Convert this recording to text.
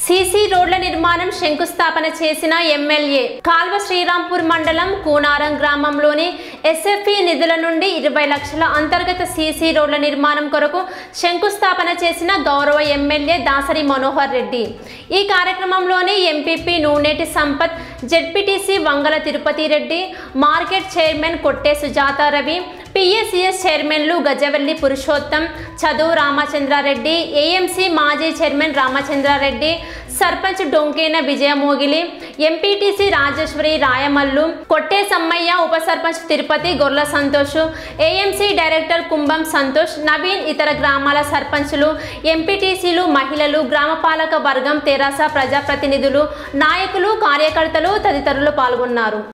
CC రోడ్ల నిర్మాణం శంకుస్థాపన చేసిన ఎమ్మెల్యే కాల్వ శ్రీరాంపూర్ మండలం కూనారం గ్రామంలోని ఎస్ఎఫ్ఈ నిధుల నుండి ఇరవై లక్షల అంతర్గత సీసీ రోడ్ల నిర్మాణం కొరకు శంకుస్థాపన చేసిన గౌరవ ఎమ్మెల్యే దాసరి మనోహర్ రెడ్డి ఈ కార్యక్రమంలోని MPP Nuneti Sampath ZPTC Vangala Tirupati Reddy market chairman Kotte Sujatha Ravi PSCS చైర్మన్లు గజవల్లి పురుషోత్తం చదువు రామచంద్రారెడ్డి ఏఎంసీ మాజీ చైర్మన్ రామచంద్రారెడ్డి సర్పంచ్ డొంకేన విజయమోగిలి ఎంపీటీసీ రాజేశ్వరి రాయమల్లు కొట్టే సమ్మయ్య ఉప సర్పంచ్ తిరుపతి గొర్ల సంతోష్ ఏఎంసీ డైరెక్టర్ కుంభం సంతోష్ నవీన్ ఇతర గ్రామాల సర్పంచులు ఎంపీటీసీలు మహిళలు గ్రామపాలక వర్గం తెరాస ప్రజాప్రతినిధులు నాయకులు కార్యకర్తలు తదితరులు పాల్గొన్నారు